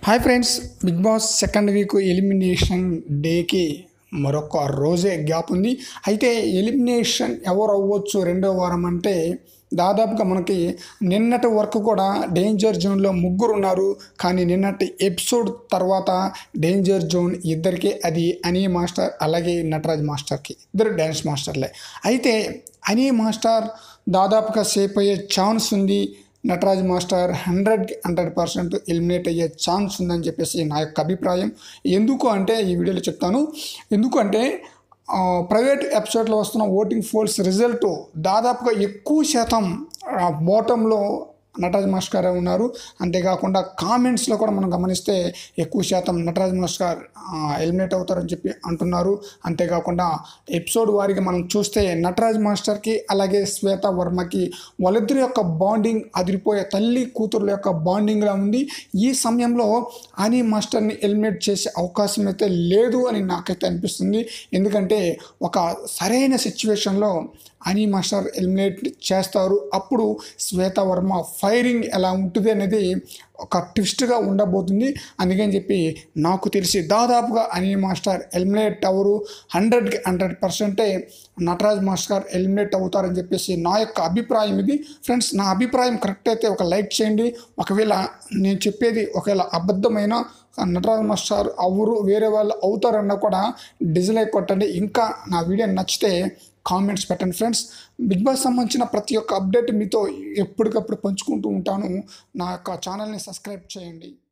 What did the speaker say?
hi friends Bigg Boss second week elimination డేకి మరొక రోజే గ్యాప్ ఉంది అయితే ఎలిమినేషన్ ఎవరు అవ్వచ్చు రెండో వారం అంటే దాదాపుగా మనకి నిన్నటి వరకు కూడా డేంజర్ జోన్లో ముగ్గురు ఉన్నారు కానీ నిన్నటి ఎపిసోడ్ తర్వాత డేంజర్ జోన్ ఇద్దరికి అది అనీ మాస్టర్ అలాగే నటరాజ్ మాస్టర్కి ఇద్దరు డ్యాన్స్ మాస్టర్లే అయితే అనీ మాస్టర్ దాదాపుగా సేఫ్ అయ్యే ఛాన్స్ ఉంది Nataraj master hundred hundred percent eliminate అయ్యే ఛాన్స్ ఉందని చెప్పేసి నా యొక్క అభిప్రాయం ఎందుకు అంటే ఈ వీడియోలో చెప్తాను ఎందుకు అంటే ఆ, ప్రైవేట్ ఎపిసోడ్లో వస్తున్న ఓటింగ్ ఫోల్స్ రిజల్ట్ దాదాపుగా ఎక్కువ శాతం బాటంలో నటరాజ్ మాస్టర్ గారే ఉన్నారు అంతేకాకుండా కామెంట్స్లో కూడా మనం గమనిస్తే ఎక్కువ శాతం నటరాజ్ మాస్టర్ ఎలిమినేట్ అవుతారని చెప్పి అంటున్నారు అంతేకాకుండా ఎపిసోడ్ వారికి మనం చూస్తే నటరాజ్ మాస్టర్కి అలాగే శ్వేత వర్మకి వాళ్ళిద్దరి యొక్క బాండింగ్ అదిరిపోయే తల్లి కూతురుల యొక్క బాండింగ్లా ఉంది ఈ సమయంలో అని మాస్టర్ని ఎలిమినేట్ చేసే అవకాశం అయితే లేదు అని నాకైతే అనిపిస్తుంది ఎందుకంటే ఒక సరైన సిచ్యువేషన్లో అని మాస్టర్ ఎలిమినేట్ చేస్తారు అప్పుడు శ్వేత వర్మ ఫైరింగ్ ఎలా ఉంటుంది అనేది ఒక ట్విస్ట్గా ఉండబోతుంది అందుకని చెప్పి నాకు తెలిసి దాదాపుగా అని మాస్టర్ ఎలిమినేట్ అవ్వరు హండ్రెడ్కి హండ్రెడ్ పర్సెంటే నటరాజ్ మాస్టర్ ఎలిమినేట్ అవుతారని చెప్పేసి నా యొక్క అభిప్రాయం ఇది ఫ్రెండ్స్ నా అభిప్రాయం కరెక్ట్ అయితే ఒక లైక్ చేయండి ఒకవేళ నేను చెప్పేది ఒకవేళ అబద్ధమైన నటరాజ్ మాస్టర్ అవ్వరు వేరే వాళ్ళు అవుతారన్నా కూడా డిజ్లైక్ కొట్టండి ఇంకా నా వీడియో నచ్చితే కామెంట్స్ పెట్టండి ఫ్రెండ్స్ బిగ్ బాస్ సంబంధించిన ప్రతి ఒక్క అప్డేట్ మీతో ఎప్పటికప్పుడు పంచుకుంటూ ఉంటాను నా యొక్క ఛానల్ని సబ్స్క్రైబ్ చేయండి